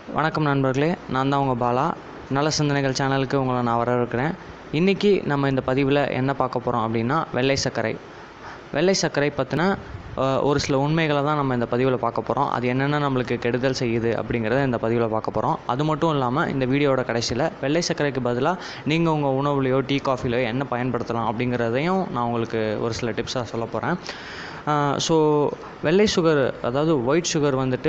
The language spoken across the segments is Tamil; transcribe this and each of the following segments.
வணக்கம் நண்பர்களே நான் தான் உங்கள் பாலா நல்ல சிந்தனைகள் சேனலுக்கு உங்களை நான் வரவேற்கிறேன் இன்றைக்கி நம்ம இந்த பதிவில் என்ன பார்க்க போகிறோம் அப்படின்னா வெள்ளை சர்க்கரை வெள்ளை சர்க்கரை பற்றின ஒரு சில உண்மைகளை தான் நம்ம இந்த பதிவில் பார்க்க போகிறோம் அது என்னென்ன நம்மளுக்கு கெடுதல் செய்யுது அப்படிங்கிறத இந்த பதிவில் பார்க்க போகிறோம் அது மட்டும் இல்லாமல் இந்த வீடியோட கடைசியில் வெள்ளை சர்க்கரைக்கு பதிலாக நீங்கள் உங்கள் உணவுலையோ டீ காஃபிலையோ என்ன பயன்படுத்தலாம் அப்படிங்கிறதையும் நான் உங்களுக்கு ஒரு சில டிப்ஸாக சொல்ல போகிறேன் ஸோ வெள்ளை சுகர் அதாவது ஒயிட் சுகர் வந்துட்டு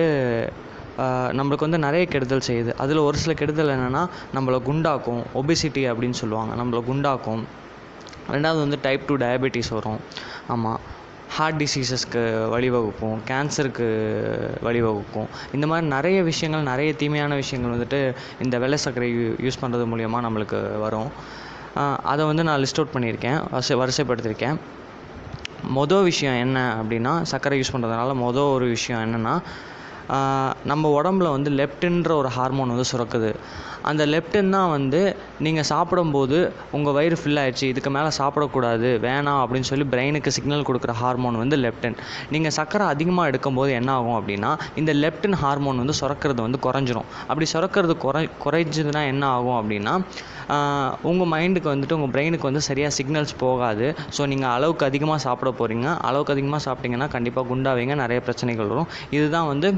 ஆஹ் நம்மளுக்கு வந்து நிறைய கெடுதல் செய்யுது அதில் ஒரு சில கெடுதல் என்னென்னா நம்மளை குண்டாக்கும் ஒபிசிட்டி அப்படின்னு சொல்லுவாங்க நம்மளை குண்டாக்கும் ரெண்டாவது வந்து டைப் டூ டயபெட்டிஸ் வரும் ஆமாம் ஹார்ட் டிசீசஸ்க்கு வழிவகுக்கும் கேன்சருக்கு வழிவகுக்கும் இந்த மாதிரி நிறைய விஷயங்கள் நிறைய தீமையான விஷயங்கள் வந்துட்டு இந்த வெள்ளை சர்க்கரை யூஸ் பண்ணுறது மூலியமாக நம்மளுக்கு வரும் ஆஹ் அதை வந்து நான் லிஸ்ட் அவுட் பண்ணியிருக்கேன் வரிசை வரிசைப்படுத்தியிருக்கேன் மொதல் விஷயம் என்ன அப்படின்னா சர்க்கரை யூஸ் பண்ணுறதுனால மொதல் ஒரு விஷயம் என்னென்னா நம்ம உடம்புல வந்து லெப்டின்ற ஒரு ஹார்மோன் வந்து சுரக்குது அந்த லெப்டின் தான் வந்து நீங்கள் சாப்பிடும்போது உங்கள் வயிறு ஃபில் ஆயிடுச்சு இதுக்கு மேலே சாப்பிடக்கூடாது வேணாம் அப்படின்னு சொல்லி பிரெயினுக்கு சிக்னல் கொடுக்குற ஹார்மோன் வந்து லெப்டின் நீங்கள் சர்க்கரை அதிகமாக எடுக்கும்போது என்ன ஆகும் அப்படின்னா இந்த லெப்டின் ஹார்மோன் வந்து சுரக்கிறது வந்து குறைஞ்சிரும் அப்படி சுரக்கிறது குறை குறைஞ்சதுன்னா என்ன ஆகும் அப்படின்னா உங்கள் மைண்டுக்கு வந்துட்டு உங்கள் பிரெயினுக்கு வந்து சரியாக சிக்னல்ஸ் போகாது ஸோ நீங்கள் அளவுக்கு அதிகமாக சாப்பிட போகிறீங்க அளவுக்கு அதிகமாக சாப்பிட்டீங்கன்னா கண்டிப்பாக குண்டாவீங்க நிறைய பிரச்சனைகள் வரும் இதுதான் வந்து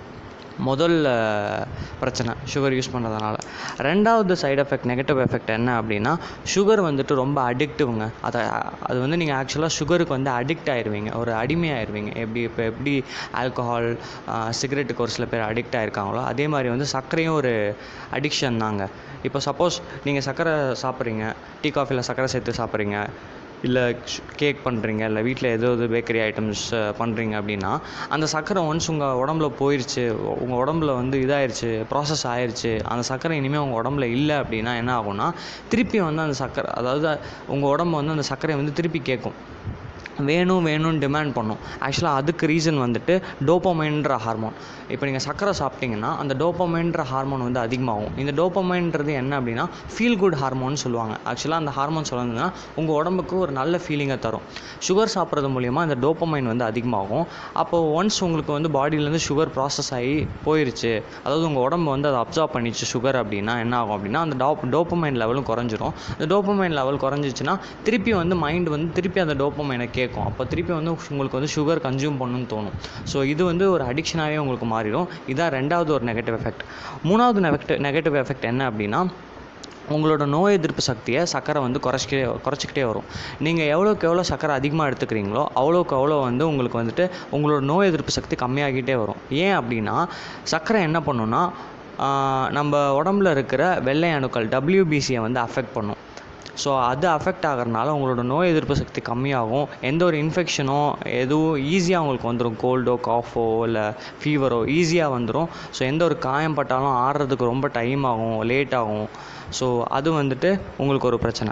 முதல் பிரச்சனை சுகர் யூஸ் பண்ணுறதுனால ரெண்டாவது சைடு எஃபெக்ட் நெகட்டிவ் எஃபெக்ட் என்ன அப்படின்னா சுகர் வந்துட்டு ரொம்ப அடிக்டிவ்ங்க அதை அது வந்து நீங்கள் ஆக்சுவலாக சுகருக்கு வந்து அடிக்ட் ஆயிடுவீங்க ஒரு அடிமையாயிருவீங்க எப்படி இப்போ எப்படி ஆல்கஹால் சிகரெட்டுக்கு ஒரு சில பேர் அடிக்ட் ஆயிருக்காங்களோ அதே மாதிரி வந்து சர்க்கரையும் ஒரு அடிக்ஷன் தாங்க இப்போ சப்போஸ் நீங்கள் சர்க்கரை சாப்பிட்றீங்க டீ காஃபியில் சர்க்கரை சேர்த்து சாப்பிட்றீங்க இல்லை கேக் பண்ணுறீங்க இல்லை வீட்டில் ஏதோ இது பேக்கரி ஐட்டம்ஸ் பண்ணுறீங்க அப்படின்னா அந்த சர்க்கரை ஒன்ஸ் உங்கள் உடம்புல போயிடுச்சு உங்கள் உடம்புல வந்து இதாயிருச்சு ப்ராசஸ் ஆயிடுச்சு அந்த சர்க்கரை இனிமேல் உங்கள் உடம்புல இல்லை அப்படின்னா என்ன ஆகும்னா திருப்பி வந்து அந்த சர்க்கரை அதாவது உங்கள் உடம்பு வந்து அந்த சர்க்கரையை வந்து திருப்பி கேட்கும் வேணும் வேணும்னு டிமாண்ட் பண்ணும் ஆக்சுவலாக அதுக்கு ரீசன் வந்துட்டு டோப்போமைன்ற ஹார்மோன் இப்போ நீங்கள் சர்க்கரை சாப்பிட்டீங்கன்னா அந்த டோப்போமைன்ற ஹார்மோன் வந்து அதிகமாகும் இந்த டோப்போமைன்றது என்ன அப்படின்னா ஃபீல் குட் ஹார்மோன் சொல்லுவாங்க ஆக்சுவலாக அந்த ஹார்மோன் சொல்லுறதுன்னா உங்கள் உடம்புக்கு ஒரு நல்ல ஃபீலிங்கை தரும் சுகர் சாப்பிட்றது மூலிமா இந்த டோப்போமைன் வந்து அதிகமாகும் அப்போது ஒன்ஸ் உங்களுக்கு வந்து பாடியிலேருந்து சுகர் ப்ராசஸ் ஆகி போயிருச்சு அதாவது உங்கள் உடம்பு வந்து அதை அப்சார்ப் பண்ணிச்சு சுகர் அப்படின்னா என்ன ஆகும் அப்படின்னா அந்த டோப் டோப்பமைன் லெவலும் குறைஞ்சிரும் அந்த டோப்பமைன் லெவல் குறைஞ்சிச்சுன்னா திருப்பி வந்து மைண்ட் வந்து திருப்பி அந்த டோப்பமைனை கேட்கும் அப்போ திருப்பி வந்து உங்களுக்கு வந்து சுகர் கன்சியூம் பண்ணணும்னு தோணும் ஸோ இது வந்து ஒரு அடிக்ஷனாகவே உங்களுக்கு மாறிடும் இதான் ரெண்டாவது ஒரு நெகட்டிவ் எஃபெக்ட் மூணாவது நெகட்டிவ் நெகட்டிவ் எஃபெக்ட் என்ன அப்படின்னா உங்களோட நோய் எதிர்ப்பு சக்தியை சர்க்கரை வந்து குறைச்சிக்கிட்டே குறைச்சிக்கிட்டே வரும் நீங்கள் எவ்வளோக்கு எவ்வளோ சர்க்கரை அதிகமாக எடுத்துக்கிறீங்களோ அவ்வளோக்கு அவ்வளோ வந்து உங்களுக்கு வந்துட்டு உங்களோட நோய் எதிர்ப்பு சக்தி கம்மியாகிட்டே வரும் ஏன் அப்படின்னா சர்க்கரை என்ன பண்ணுன்னா நம்ம உடம்புல இருக்கிற வெள்ளை அணுக்கள் டபிள்யூபிசியை வந்து அஃபெக்ட் பண்ணும் ஸோ அது அஃபெக்ட் ஆகிறனால உங்களோட நோய் எதிர்ப்பு சக்தி கம்மியாகும் எந்த ஒரு இன்ஃபெக்ஷனோ எதுவும் ஈஸியாக உங்களுக்கு வந்துடும் கோல்டோ காஃபோ இல்லை ஃபீவரோ ஈஸியாக வந்துடும் ஸோ எந்த ஒரு காயம் பட்டாலும் ஆடுறதுக்கு ரொம்ப டைம் ஆகும் லேட் ஆகும் ஸோ அது வந்துட்டு உங்களுக்கு ஒரு பிரச்சனை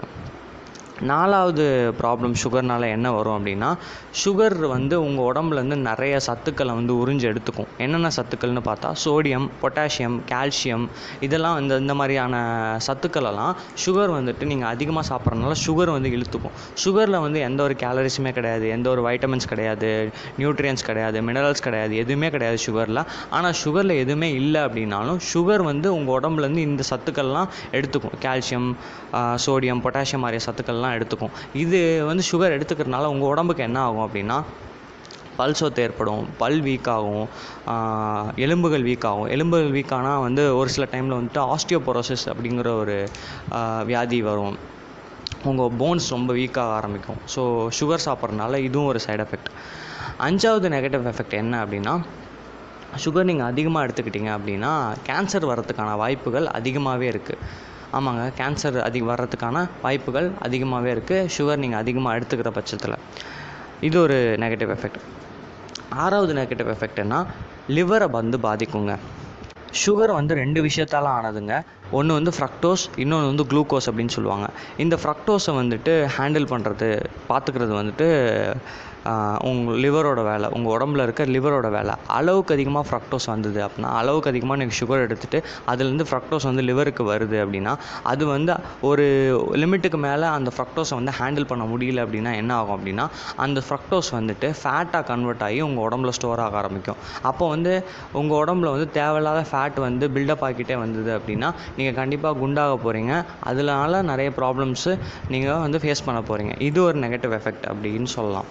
நாலாவது ப்ராப்ளம் சுகர்னால் என்ன வரும் அப்படின்னா சுகர் வந்து உங்கள் உடம்புலேருந்து நிறைய சத்துக்களை வந்து உறிஞ்சு எடுத்துக்கும் என்னென்ன சத்துக்கள்னு பார்த்தா சோடியம் பொட்டாசியம் கால்சியம் இதெல்லாம் இந்த இந்த மாதிரியான சத்துக்களெல்லாம் சுகர் வந்துட்டு நீங்கள் அதிகமாக சாப்பிட்றதுனால சுகர் வந்து இழுத்துக்கும் சுகரில் வந்து எந்த ஒரு கேலரிஸுமே கிடையாது எந்த ஒரு வைட்டமின்ஸ் கிடையாது நியூட்ரியன்ஸ் கிடையாது மினரல்ஸ் கிடையாது எதுவுமே கிடையாது சுகரில் ஆனால் சுகரில் எதுவுமே இல்லை அப்படின்னாலும் சுகர் வந்து உங்கள் உடம்புலேருந்து இந்த சத்துக்கள்லாம் எடுத்துக்கும் கால்சியம் சோடியம் பொட்டாசியம் மாதிரிய சத்துக்கள்லாம் எல்லாம் எடுத்துக்கும் இது வந்து சுகர் எடுத்துக்கிறதுனால உங்கள் உடம்புக்கு என்ன ஆகும் அப்படின்னா பல் சொத்து ஏற்படும் பல் வீக் ஆகும் எலும்புகள் வீக் ஆகும் எலும்புகள் வீக் ஆனால் வந்து ஒரு சில டைமில் வந்துட்டு ஆஸ்டியோபொரோசிஸ் அப்படிங்கிற ஒரு வியாதி வரும் உங்கள் போன்ஸ் ரொம்ப வீக்காக ஆரம்பிக்கும் ஸோ சுகர் சாப்பிட்றதுனால இதுவும் ஒரு சைடு எஃபெக்ட் அஞ்சாவது நெகட்டிவ் எஃபெக்ட் என்ன அப்படின்னா சுகர் நீங்கள் அதிகமாக எடுத்துக்கிட்டீங்க அப்படின்னா கேன்சர் வரத்துக்கான வாய்ப்புகள் அதிகமாகவே இருக்குது ஆமாங்க கேன்சர் அதிக வர்றதுக்கான வாய்ப்புகள் அதிகமாகவே இருக்குது சுகர் நீங்கள் அதிகமாக எடுத்துக்கிற பட்சத்தில் இது ஒரு நெகட்டிவ் எஃபெக்ட் ஆறாவது நெகட்டிவ் எஃபெக்ட்னா லிவரை வந்து பாதிக்குங்க சுகர் வந்து ரெண்டு விஷயத்தால் ஆனதுங்க ஒன்று வந்து ஃப்ரக்டோஸ் இன்னொன்று வந்து குளுக்கோஸ் அப்படின்னு சொல்லுவாங்க இந்த ஃப்ரக்டோஸை வந்துட்டு ஹேண்டில் பண்ணுறது பார்த்துக்கிறது வந்துட்டு உங்கள் லிவரோட வேலை உங்கள் உடம்புல இருக்க லிவரோட வேலை அளவுக்கு அதிகமாக ஃப்ரக்டோஸ் வந்தது அப்படின்னா அளவுக்கு அதிகமாக நீங்கள் சுகர் எடுத்துகிட்டு அதுலேருந்து ஃப்ரக்டோஸ் வந்து லிவருக்கு வருது அப்படின்னா அது வந்து ஒரு லிமிட்டுக்கு மேலே அந்த ஃப்ரக்டோஸை வந்து ஹேண்டில் பண்ண முடியல அப்படின்னா என்ன ஆகும் அப்படின்னா அந்த ஃப்ரக்டோஸ் வந்துட்டு ஃபேட்டாக கன்வெர்ட் ஆகி உங்கள் உடம்புல ஸ்டோர் ஆக ஆரம்பிக்கும் அப்போ வந்து உங்கள் உடம்புல வந்து தேவையில்லாத ஃபேட் வந்து பில்டப் ஆகிக்கிட்டே வந்தது அப்படின்னா நீங்கள் கண்டிப்பாக குண்டாக போகிறீங்க அதனால நிறைய ப்ராப்ளம்ஸு நீங்கள் வந்து ஃபேஸ் பண்ண போகிறீங்க இது ஒரு நெகட்டிவ் எஃபெக்ட் அப்படின்னு சொல்லலாம்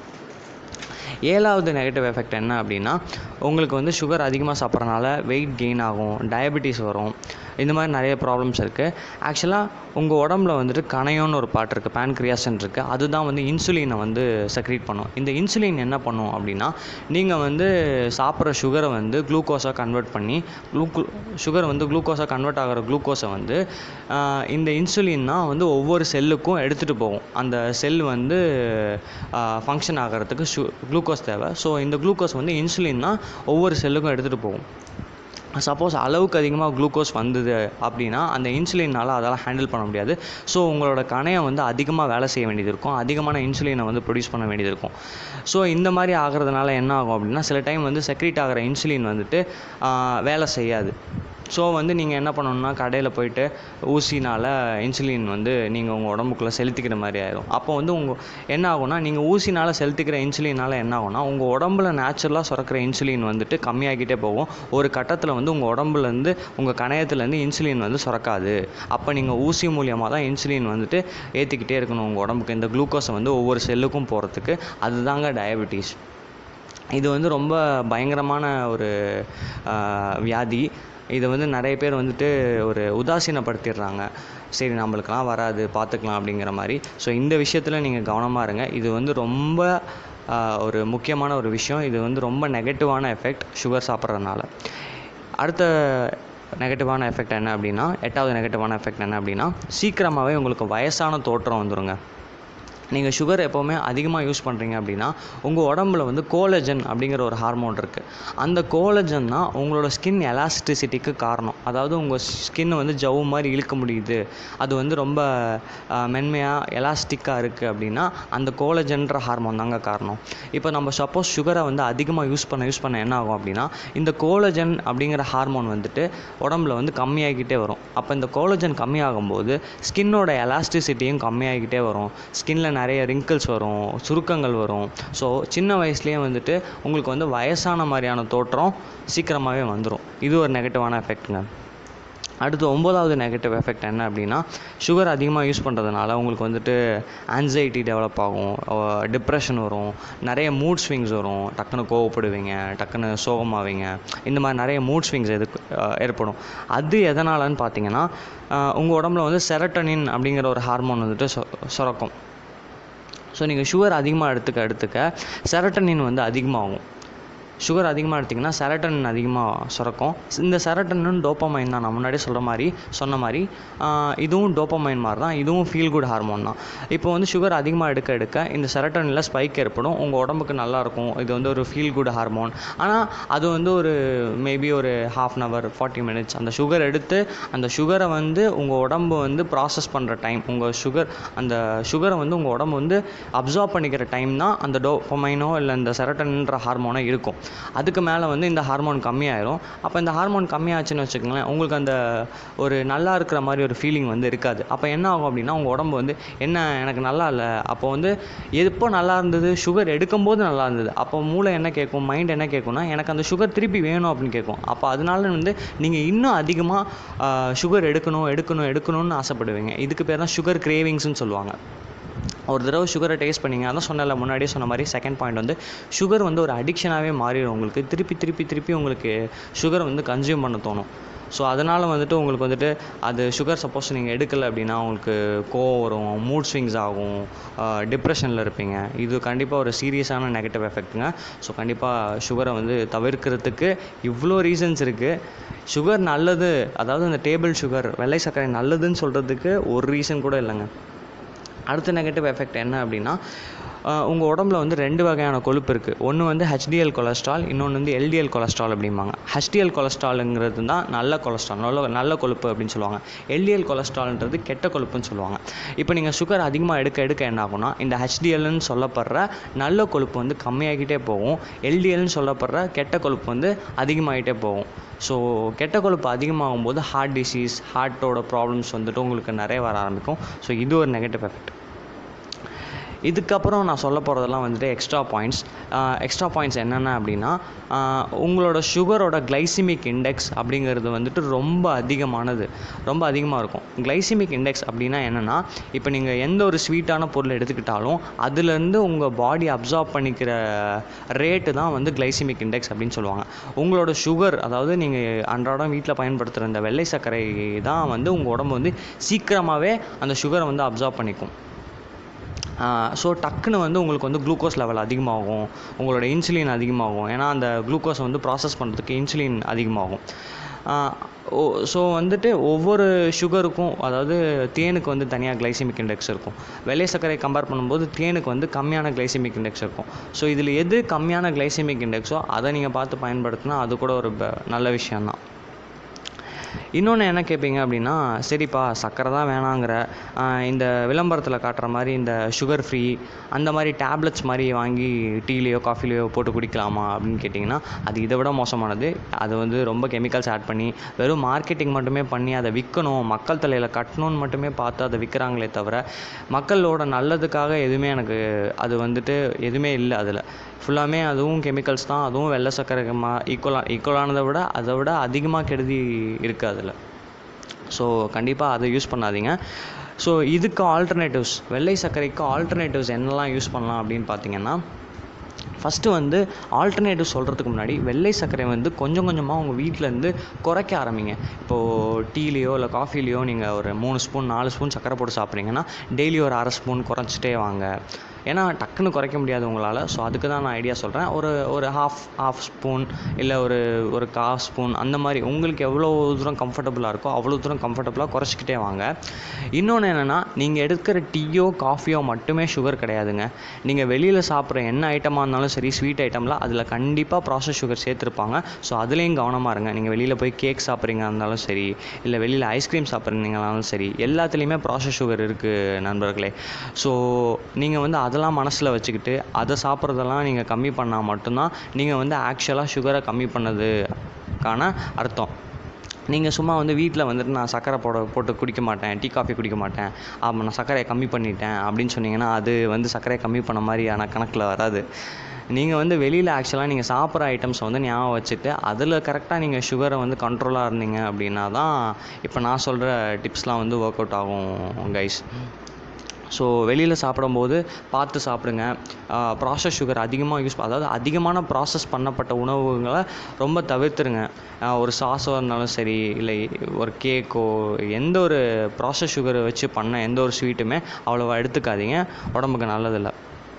ஏழாவது நெகட்டிவ் எஃபெக்ட் என்ன அப்படின்னா உங்களுக்கு வந்து சுகர் அதிகமாக சாப்பிட்றனால வெயிட் கெயின் ஆகும் டயபெட்டிஸ் வரும் இந்த மாதிரி நிறைய ப்ராப்ளம்ஸ் இருக்குது ஆக்சுவலாக உங்கள் உடம்புல வந்துட்டு கணையோன்னு ஒரு பாட்டு இருக்குது பேன்க்ரியாஸ்ன்னு இருக்குது அதுதான் வந்து இன்சுலினை வந்து செக்ரீட் பண்ணும் இந்த இன்சுலின் என்ன பண்ணும் அப்படின்னா நீங்கள் வந்து சாப்பிட்ற சுகரை வந்து குளுக்கோஸாக கன்வெர்ட் பண்ணி குளுக்கோ சுகர் வந்து குளுக்கோஸாக கன்வெர்ட் ஆகிற குளுக்கோஸை வந்து ஆஹ், இந்த இன்சுலின் தான் வந்து ஒவ்வொரு செல்லுக்கும் எடுத்துகிட்டு போகும் அந்த செல் வந்து ஃபங்க்ஷன் ஆகிறதுக்கு சு குளுக்கோஸ் தேவை ஸோ இந்த குளுக்கோஸ் வந்து இன்சுலின் தான் ஒவ்வொரு செல்லுக்கும் எடுத்துகிட்டு போகும் சப்போஸ் அளவுக்கு அதிகமாக குளுக்கோஸ் வந்தது அப்படின்னா அந்த இன்சுலினால் அதெல்லாம் ஹேண்டில் பண்ண முடியாது ஸோ உங்களோட கணையம் வந்து அதிகமாக வேலை செய்ய வேண்டியது இருக்கும் அதிகமான இன்சுலினை வந்து ப்ரொடியூஸ் பண்ண வேண்டியது இருக்கும் ஸோ இந்த மாதிரி ஆகிறதுனால என்ன ஆகும் அப்படின்னா சில டைம் வந்து செக்ரீட் ஆகிற இன்சுலின் வந்துட்டு ஆஹ், வேலை செய்யாது ஸோ வந்து நீங்கள் என்ன பண்ணணும்னா கடையில் போயிட்டு ஊசினால் இன்சுலின் வந்து நீங்கள் உங்கள் உடம்புக்குள்ளே செலுத்திக்கிற மாதிரி ஆயிடும் அப்போ வந்து உங்கள் என்ன ஆகும்னா நீங்கள் ஊசினால் செலுத்திக்கிற இன்சுலினால் என்ன ஆகும்னா உங்கள் உடம்புல நேச்சுரலாக சுரக்கிற இன்சுலின் வந்துட்டு கம்மியாகிட்டே போகும் ஒரு கட்டத்தில் வந்து உங்கள் உடம்புலேருந்து உங்கள் கணையத்துலேருந்து இன்சுலின் வந்து சுரக்காது அப்போ நீங்கள் ஊசி மூலியமாக தான் இன்சுலின் வந்துட்டு ஏற்றிக்கிட்டே இருக்கணும் உங்கள் உடம்புக்கு இந்த குளுக்கோஸை வந்து ஒவ்வொரு செல்லுக்கும் போகிறதுக்கு அதுதாங்க டயபெட்டிஸ் இது வந்து ரொம்ப பயங்கரமான ஒரு ஆஹ், வியாதி இதை வந்து நிறைய பேர் வந்துட்டு ஒரு உதாசீனப்படுத்திடுறாங்க சரி நம்மளுக்கெல்லாம் வராது பார்த்துக்கலாம் அப்படிங்கிற மாதிரி ஸோ இந்த விஷயத்தில் நீங்கள் கவனமாக இருங்க இது வந்து ரொம்ப ஆஹ், ஒரு முக்கியமான ஒரு விஷயம் இது வந்து ரொம்ப நெகட்டிவான எஃபெக்ட் சுகர் சாப்பிட்றதுனால அடுத்த நெகட்டிவான எஃபெக்ட் என்ன அப்படின்னா எட்டாவது நெகட்டிவான எஃபெக்ட் என்ன அப்படின்னா சீக்கிரமாகவே உங்களுக்கு வயசான தோற்றம் வந்துருங்க நீங்கள் சுகர் எப்போவுமே அதிகமாக யூஸ் பண்ணுறீங்க அப்படின்னா உங்கள் உடம்புல வந்து கோலஜன் அப்படிங்கிற ஒரு ஹார்மோன் இருக்குது அந்த கோலஜன் தான் உங்களோட ஸ்கின் எலாஸ்டிசிட்டிக்கு காரணம் அதாவது உங்கள் ஸ்கின்னை வந்து ஜவ்வு மாதிரி இழுக்க முடியுது அது வந்து ரொம்ப மென்மையாக எலாஸ்டிக்காக இருக்குது அப்படின்னா அந்த கோலஜன்ற ஹார்மோன் தாங்க காரணம் இப்போ நம்ம சப்போஸ் சுகரை வந்து அதிகமாக யூஸ் பண்ண யூஸ் பண்ண என்ன ஆகும் அப்படின்னா இந்த கோலஜன் அப்படிங்கிற ஹார்மோன் வந்துட்டு உடம்புல வந்து கம்மியாகிக்கிட்டே வரும் அப்போ இந்த கோலஜன் கம்மியாகும்போது ஸ்கின்னோட எலாஸ்டிசிட்டியும் கம்மியாகிக்கிட்டே வரும் ஸ்கின்ல நிறைய ரிங்கிள்ஸ் வரும் சுருக்கங்கள் வரும் ஸோ சின்ன வயசுலேயே வந்துட்டு உங்களுக்கு வந்து வயசான மாதிரியான தோற்றம் சீக்கிரமாகவே வந்துடும் இது ஒரு நெகட்டிவான எஃபெக்ட்டுங்க அடுத்து ஒம்பதாவது நெகட்டிவ் எஃபெக்ட் என்ன அப்படின்னா சுகர் அதிகமாக யூஸ் பண்ணுறதுனால உங்களுக்கு வந்துட்டு ஆன்சைட்டி டெவலப் ஆகும் டிப்ரெஷன் வரும் நிறைய மூட் ஸ்விங்ஸ் வரும் டக்குன்னு கோவப்படுவீங்க டக்குன்னு சோகமாவீங்க இந்த மாதிரி நிறைய மூட் ஸ்விங்ஸ் எதுக்கு அஹ், ஏற்படும் அது எதனாலன்னு பார்த்தீங்கன்னா உங்கள் உடம்புல வந்து செரட்டனின் அப்படிங்கிற ஒரு ஹார்மோன் வந்துட்டு சொ சுரக்கும் ஸோ நீங்கள் சுகர் அதிகமாக எடுத்துக்க எடுத்துக்க செரட்டனின் வந்து அதிகமாகும் சுகர் அதிகமாக எடுத்திங்கன்னா செரட்டனின் அதிகமாக சுரக்கும் இந்த செரட்டனின் டோப்பமைன் தான் நான் முன்னாடியே சொல்கிற மாதிரி சொன்ன மாதிரி ஆஹ், இதுவும் டோப்பமைன் மாதிரி தான் இதுவும் ஃபீல் குட் ஹார்மோன் தான் இப்போ வந்து சுகர் அதிகமாக எடுக்க எடுக்க இந்த செரட்டனில் ஸ்பைக் ஏற்படும் உங்கள் உடம்புக்கு நல்லா இருக்கும் இது வந்து ஒரு ஃபீல் குட் ஹார்மோன் ஆனால் அது வந்து ஒரு மேபி ஒரு half an hour forty minutes அந்த சுகர் எடுத்து அந்த சுகரை வந்து உங்கள் உடம்பு வந்து ப்ராசஸ் பண்ணுற டைம் உங்கள் சுகர் அந்த சுகரை வந்து உங்கள் உடம்பு வந்து அப்சார்ப் பண்ணிக்கிற டைம் தான் அந்த டோப்பமைனோ இல்லை இந்த செரட்டன்ன்ற ஹார்மோனோ இருக்கும் அதுக்கு மேலே வந்து இந்த ஹார்மோன் கம்மியாயிரும் அப்போ இந்த ஹார்மோன் கம்மியாச்சுன்னு வச்சுக்கோங்களேன் உங்களுக்கு அந்த ஒரு நல்லா இருக்கிற மாதிரி ஒரு ஃபீலிங் வந்து இருக்காது அப்போ என்ன ஆகும் அப்படின்னா உங்கள் உடம்பு வந்து என்ன எனக்கு நல்லா இல்லை அப்போ வந்து எப்போ நல்லா இருந்தது சுகர் எடுக்கும்போது நல்லா இருந்தது அப்போ மூளை என்ன கேட்கும் மைண்ட் என்ன கேட்கும்னா எனக்கு அந்த சுகர் திருப்பி வேணும் அப்படின்னு கேட்கும் அப்போ அதனால வந்து நீங்கள் இன்னும் அதிகமாக சுகர் எடுக்கணும் எடுக்கணும் எடுக்கணும்னு ஆசைப்படுவீங்க இதுக்கு பேர் தான் சுகர் கிரேவிங்ஸ்னு சொல்லுவாங்க ஒரு தடவை சுகரை டேஸ்ட் பண்ணீங்க அதான் சொன்னல முன்னாடியே சொன்ன மாதிரி செகண்ட் பாயிண்ட் வந்து சுகர் வந்து ஒரு அடிக்ஷனாகவே மாறிடும் உங்களுக்கு திருப்பி திருப்பி திருப்பி உங்களுக்கு சுகர் வந்து கன்சியூம் பண்ண தோணும் ஸோ அதனால் வந்துட்டு உங்களுக்கு வந்துட்டு அது சுகர் சப்போஸ் நீங்கள் எடுக்கலை அப்படின்னா உங்களுக்கு கோவம் வரும் மூட் ஸ்விங்ஸ் ஆகும் டிப்ரெஷனில் இருப்பீங்க இது கண்டிப்பாக ஒரு சீரியஸான நெகட்டிவ் எஃபெக்ட்டுங்க ஸோ கண்டிப்பாக சுகரை வந்து தவிர்க்கிறதுக்கு இவ்வளோ ரீசன்ஸ் இருக்குது சுகர் நல்லது அதாவது இந்த டேபிள் சுகர் வெள்ளை சர்க்கரை நல்லதுன்னு சொல்கிறதுக்கு ஒரு ரீசன் கூட இல்லைங்க அடுத்த நெகட்டிவ் எஃபெக்ட் என்ன அப்படின்னா உங்கள் உடம்புல வந்து ரெண்டு வகையான கொழுப்பு இருக்குது ஒன்று வந்து ஹெச்டிஎல் கொலஸ்ட்ரால் இன்னொன்று வந்து எல்டிஎல் கொலஸ்ட்ரால் அப்படிம்பாங்க ஹெச்டிஎல் கொலஸ்ட்ராலுங்கிறது தான் நல்ல கொலஸ்ட்ரால் நல்ல நல்ல கொழுப்பு அப்படின்னு சொல்லுவாங்க எல்டிஎல் கொலஸ்ட்ரால்ன்றது கெட்ட கொழுப்புன்னு சொல்லுவாங்க இப்போ நீங்கள் சுகர் அதிகமாக எடுக்க எடுக்க என்ன ஆகும்னா இந்த ஹெச்டிஎல்னு சொல்லப்படுற நல்ல கொழுப்பு வந்து கம்மியாகிட்டே போகும் எல்டிஎல்னு சொல்லப்படுற கெட்ட கொழுப்பு வந்து அதிகமாகிட்டே போகும் ஸோ கெட்ட கொழுப்பு அதிகமாகும் போது ஹார்ட் டிசீஸ் ஹார்ட்டோட ப்ராப்ளம்ஸ் வந்துட்டு உங்களுக்கு நிறைய வர ஆரம்பிக்கும் ஸோ இது ஒரு நெகட்டிவ் எஃபெக்ட் இதுக்கப்புறம் நான் சொல்ல போகிறதெல்லாம் வந்துட்டு எக்ஸ்ட்ரா பாயிண்ட்ஸ் எக்ஸ்ட்ரா பாயிண்ட்ஸ் என்னென்ன அப்படின்னா ஆஹ் உங்களோட சுகரோட கிளைசிமிக் இண்டெக்ஸ் அப்படிங்கிறது வந்துட்டு ரொம்ப அதிகமானது ரொம்ப அதிகமாக இருக்கும் கிளைசிமிக் இண்டெக்ஸ் அப்படின்னா என்னென்னா இப்போ நீங்கள் எந்த ஒரு ஸ்வீட்டான பொருள் எடுத்துக்கிட்டாலும் அதுலேருந்து உங்கள் பாடி அப்சார்ப் பண்ணிக்கிற ரேட்டு தான் வந்து கிளைசிமிக் இண்டெக்ஸ் அப்படின்னு சொல்லுவாங்க உங்களோட சுகர் அதாவது நீங்கள் அன்றாடம் வீட்டில் பயன்படுத்துகிற இந்த வெள்ளை சர்க்கரை தான் வந்து உங்கள் உடம்பு வந்து சீக்கிரமாகவே அந்த சுகரை வந்து அப்சார்ப் பண்ணிக்கும் ஸோ டக்குன்னு வந்து உங்களுக்கு வந்து குளுக்கோஸ் லெவல் அதிகமாகும் உங்களோட இன்சுலின் அதிகமாகும் ஏன்னா அந்த குளுக்கோஸை வந்து ப்ராசஸ் பண்ணுறதுக்கு இன்சுலின் அதிகமாகும் ஓ ஸோ வந்துட்டு ஒவ்வொரு சுகருக்கும் அதாவது தேனுக்கு வந்து தனியாக கிளைசிமிக் இண்டெக்ஸ் இருக்கும் வெள்ளை சர்க்கரை கம்பேர் பண்ணும்போது தேனுக்கு வந்து கம்மியான கிளைசிமிக் இண்டெக்ஸ் இருக்கும் ஸோ இதில் எது கம்மியான கிளைசிமிக் இண்டெக்ஸோ அதை நீங்கள் பார்த்து பயன்படுத்தினா அது கூட ஒரு ப- நல்ல விஷயந்தான் இன்னொன்று என்ன கேட்பீங்க அப்படின்னா சரிப்பா சர்க்கரை தான் வேணாங்கிற ஆஹ் இந்த விளம்பரத்தில் காட்டுற மாதிரி இந்த சுகர் ஃப்ரீ அந்த மாதிரி டேப்லெட்ஸ் மாதிரி வாங்கி டீலேயோ காஃபிலேயோ போட்டு குடிக்கலாமா அப்படின்னு கேட்டிங்கன்னா அது இதை விட மோசமானது அது வந்து ரொம்ப கெமிக்கல்ஸ் ஆட் பண்ணி வெறும் மார்க்கெட்டிங் மட்டுமே பண்ணி அதை விற்கணும் மக்கள் தலையில் கட்டணும்னு மட்டுமே பார்த்து அதை விற்கிறாங்களே தவிர மக்களோட நல்லதுக்காக எதுவுமே எனக்கு அது வந்துட்டு எதுவுமே இல்லை அதில் ஃபுல்லாமே அதுவும் கெமிக்கல்ஸ் தான் அதுவும் வெள்ளை சர்க்கரை மா ஈக்குவலாக ஈக்குவலானதை விட அதை விட அதிகமாக கெடுதி இருக்குது அதில் ஸோ கண்டிப்பாக அதை யூஸ் பண்ணாதீங்க ஸோ இதுக்கு ஆல்டர்னேட்டிவ்ஸ் வெள்ளை சர்க்கரைக்கு ஆல்டர்னேட்டிவ்ஸ் என்னெல்லாம் யூஸ் பண்ணலாம் அப்படின்னு பார்த்தீங்கன்னா ஃபஸ்ட்டு வந்து ஆல்டர்னேட்டிவ் சொல்கிறதுக்கு முன்னாடி வெள்ளை சர்க்கரை வந்து கொஞ்சம் கொஞ்சமாக உங்கள் வீட்டிலேருந்து குறைக்க ஆரம்பிங்க இப்போது டீலேயோ இல்லை காஃபிலேயோ நீங்கள் ஒரு மூணு ஸ்பூன் நாலு ஸ்பூன் சர்க்கரை போட்டு சாப்பிட்றீங்கன்னா டெய்லி ஒரு அரை ஸ்பூன் குறைச்சிட்டே வாங்க ஏன்னா டக்குன்னு குறைக்க முடியாது உங்களால் ஸோ அதுக்கு தான் நான் ஐடியா சொல்கிறேன் ஒரு ஒரு ஹாஃப் ஹாஃப் ஸ்பூன் இல்லை ஒரு ஒரு கா ஸ்பூன் அந்த மாதிரி உங்களுக்கு எவ்வளோ தூரம் கம்ஃபர்டபுளாக இருக்கோ அவ்வளோ தூரம் கம்ஃபர்டபுளாக குறைச்சிக்கிட்டே வாங்க இன்னொன்று என்னென்னா நீங்கள் எடுக்கிற டீயோ காஃபியோ மட்டுமே சுகர் கிடையாதுங்க நீங்கள் வெளியில் சாப்பிட்ற என்ன ஐட்டமாக இருந்தாலும் சரி ஸ்வீட் ஐட்டமில் அதில் கண்டிப்பாக ப்ராசஸ் சுகர் சேர்த்துருப்பாங்க ஸோ அதுலேயும் கவனமாக இருங்க நீங்கள் வெளியில் போய் கேக் சாப்பிட்றீங்க இருந்தாலும் சரி இல்லை வெளியில் ஐஸ்கிரீம் சாப்பிட்றீங்கனாலும் சரி எல்லாத்துலேயுமே ப்ராசஸ் சுகர் இருக்குது நண்பர்களே ஸோ நீங்கள் வந்து அதெல்லாம் மனசில் வச்சுக்கிட்டு அதை சாப்பிட்றதெல்லாம் நீங்கள் கம்மி பண்ணால் மட்டும்தான் நீங்கள் வந்து ஆக்சுவலாக சுகரை கம்மி பண்ணதுக்கான அர்த்தம் நீங்கள் சும்மா வந்து வீட்டில் வந்துட்டு நான் சர்க்கரை போட போட்டு குடிக்க மாட்டேன் டீ காஃபி குடிக்க மாட்டேன் ஆமாம் நான் சர்க்கரையை கம்மி பண்ணிட்டேன் அப்படின்னு சொன்னீங்கன்னா அது வந்து சர்க்கரையை கம்மி பண்ண மாதிரியான கணக்கில் வராது நீங்கள் வந்து வெளியில் ஆக்சுவலாக நீங்கள் சாப்பிட்ற ஐட்டம்ஸ் வந்து ஞாபகம் வச்சுட்டு அதில் கரெக்டாக நீங்கள் சுகரை வந்து கண்ட்ரோலாக இருந்தீங்க அப்படின்னா தான் இப்போ நான் சொல்கிற டிப்ஸ்லாம் வந்து ஒர்க் அவுட் ஆகும் கைஸ் ஸோ வெளியில் சாப்பிடும்போது பார்த்து சாப்பிடுங்க ப்ராசஸ் சுகர் அதிகமாக யூஸ் அதாவது அதிகமான ப்ராசஸ் பண்ணப்பட்ட உணவுகளை ரொம்ப தவிர்த்துருங்க ஆஹ் ஒரு சாஸோ இருந்தாலும் சரி இல்லை ஒரு கேக்கோ எந்த ஒரு ப்ராசஸ் சுகரை வச்சு பண்ண எந்த ஒரு ஸ்வீட்டுமே அவ்வளோவா எடுத்துக்காதீங்க உடம்புக்கு நல்லதில்லை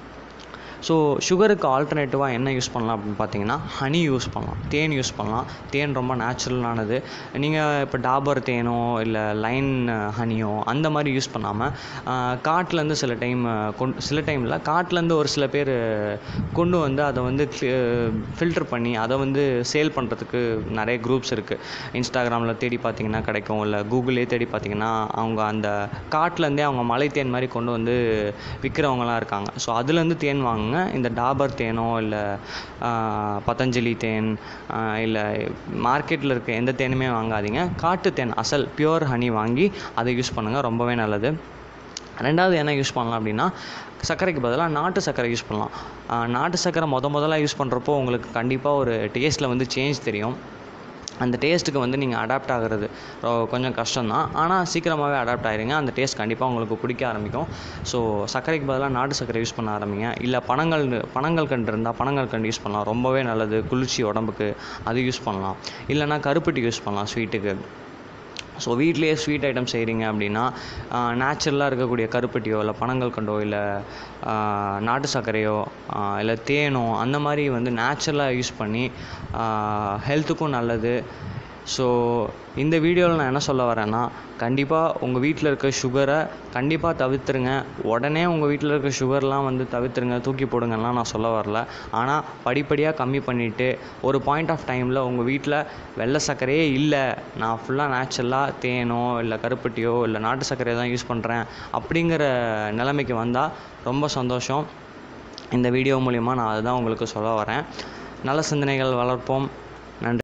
ஸோ சுகருக்கு ஆல்டர்னேட்டிவாக என்ன யூஸ் பண்ணலாம் அப்படின்னு பார்த்தீங்கன்னா ஹனி யூஸ் பண்ணலாம் தேன் யூஸ் பண்ணலாம் தேன் ரொம்ப நேச்சுரலானது நீங்கள் இப்போ டாபர் தேனோ இல்லை லைன் ஹனியோ அந்த மாதிரி யூஸ் பண்ணாமல் காட்டிலேருந்து சில டைம் கொண்டு சில டைமில் காட்டிலேருந்து ஒரு சில பேர் கொண்டு வந்து அதை வந்து ஃபில்டர் பண்ணி அதை வந்து சேல் பண்ணுறதுக்கு நிறைய குரூப்ஸ் இருக்குது இன்ஸ்டாகிராமில் தேடி பார்த்தீங்கன்னா கிடைக்கும் இல்லை கூகுளே தேடி பார்த்தீங்கன்னா அவங்க அந்த காட்டிலேருந்தே அவங்க மலை தேன் மாதிரி கொண்டு வந்து விற்கிறவங்களாம் இருக்காங்க ஸோ அதுலேருந்து தேன் வாங்குங்க இந்த டாபர் தேனோ இல்லை பதஞ்சலி தேன் இல்லை மார்க்கெட்டில் இருக்க எந்த தேனுமே வாங்காதீங்க காட்டு தேன் அசல் பியூர் ஹனி வாங்கி அதை யூஸ் பண்ணுங்கள் ரொம்பவே நல்லது ரெண்டாவது என்ன யூஸ் பண்ணலாம் அப்படின்னா சர்க்கரைக்கு பதிலாக நாட்டு சர்க்கரை யூஸ் பண்ணலாம் ஆஹ் நாட்டு சர்க்கரை முத முதல்ல யூஸ் பண்ணுறப்போ உங்களுக்கு கண்டிப்பாக ஒரு டேஸ்ட்டில் வந்து சேஞ்ச் தெரியும் அந்த டேஸ்ட்டுக்கு வந்து நீங்கள் அடாப்ட் ஆகிறது ரொ- கொஞ்சம் கஷ்டம்தான் ஆனால் சீக்கிரமாகவே அடாப்ட் ஆயிருங்க அந்த டேஸ்ட் கண்டிப்பாக உங்களுக்கு பிடிக்க ஆரம்பிக்கும் ஸோ சர்க்கரைக்கு பதிலாக நாட்டு சர்க்கரை யூஸ் பண்ண ஆரம்பிங்க இல்லை பனங்கள் பனங்கள் கண்டு இருந்தால் பனங்கள் கண்டு யூஸ் பண்ணலாம் ரொம்பவே நல்லது குளிர்ச்சி உடம்புக்கு அது யூஸ் பண்ணலாம் இல்லைன்னா கருப்பட்டி யூஸ் பண்ணலாம் ஸ்வீட்டுக்கு ஸோ வீட்லேயே ஸ்வீட் ஐட்டம் செய்கிறீங்க அப்படின்னா நேச்சுரலாக இருக்கக்கூடிய கருப்பட்டியோ இல்லை பனங்கள் கண்டோ இல்லை நாட்டு சர்க்கரையோ ஆஹ் இல்லை தேனோ அந்த மாதிரி வந்து நேச்சுரலாக யூஸ் பண்ணி ஹெல்த்துக்கும் நல்லது ஸோ இந்த வீடியோவில் நான் என்ன சொல்ல வரேன்னா கண்டிப்பாக உங்கள் வீட்டில் இருக்க சுகரை கண்டிப்பாக தவிர்த்துருங்க உடனே உங்கள் வீட்டில் இருக்க சுகர்லாம் வந்து தவிர்த்துருங்க தூக்கி போடுங்கலாம் நான் சொல்ல வரல ஆனால் படிப்படியாக கம்மி பண்ணிவிட்டு ஒரு பாயிண்ட் ஆஃப் டைமில் உங்கள் வீட்டில் வெள்ளை சர்க்கரையே இல்லை நான் ஃபுல்லாக நேச்சுரலாக தேனோ இல்லை கருப்பட்டியோ இல்லை நாட்டு சர்க்கரையை தான் யூஸ் பண்ணுறேன் அப்படிங்கிற நிலைமைக்கு வந்தால் ரொம்ப சந்தோஷம் இந்த வீடியோ மூலிமா நான் அதுதான் உங்களுக்கு சொல்ல வரேன் நல்ல சிந்தனைகள் வளர்ப்போம்